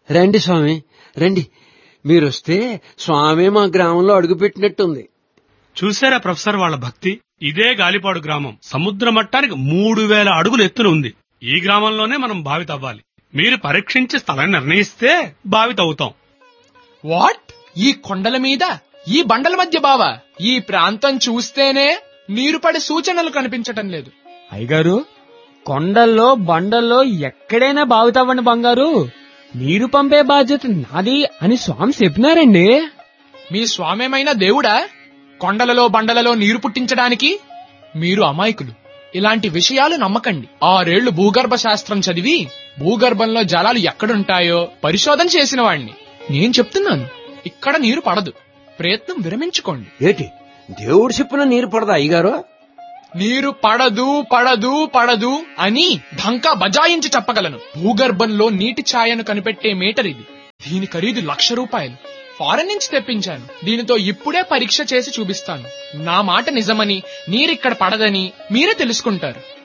రండి స్వామి రండి మీరొస్తే స్వామి మా గ్రామంలో అడుగుపెట్టినట్టుంది చూసారా ప్రొఫెసర్ వాళ్ళ భక్తి ఇదే గాలిపాడు గ్రామం సముద్ర మట్టానికి మూడు వేల అడుగులు ఎత్తున ఉంది ఈ గ్రామంలోనే మనం బావి తవ్వాలి మీరు పరీక్షించి స్థలం నిర్ణయిస్తే బావి తవ్వుతాం వాట్ ఈ కొండల మీద ఈ బండల మధ్య బావా ఈ ప్రాంతం చూస్తేనే నీరు పడే సూచనలు కనిపించటం లేదు అయ్యగారు కొండల్లో బండల్లో ఎక్కడైనా బావి తవ్వండి బంగారు నీరు పంపే బాధ్యత నాది అని స్వామి చెప్పినారండి మీ స్వామేమైనా దేవుడా కొండలలో బండలలో నీరు పుట్టించడానికి మీరు అమాయకులు ఇలాంటి విషయాలు నమ్మకండి ఆరేళ్లు భూగర్భ శాస్త్రం చదివి భూగర్భంలో జలాలు ఎక్కడుంటాయో పరిశోధన చేసిన వాణ్ణి నేను చెప్తున్నాను ఇక్కడ నీరు పడదు ప్రయత్నం విరమించుకోండి ఏటి దేవుడు చెప్పిన నీరు పడదా అయ్యగారు నీరు పడదు పడదు పడదు అని ఢంకా బజాయించి చెప్పగలను భూగర్భంలో నీటి ఛాయను కనిపెట్టే మీటర్ ఇది దీని ఖరీదు లక్ష రూపాయలు ఫారెన్ నుంచి తెప్పించాను దీనితో ఇప్పుడే పరీక్ష చేసి చూపిస్తాను నా మాట నిజమని నీరిక్కడ పడదని మీరే తెలుసుకుంటారు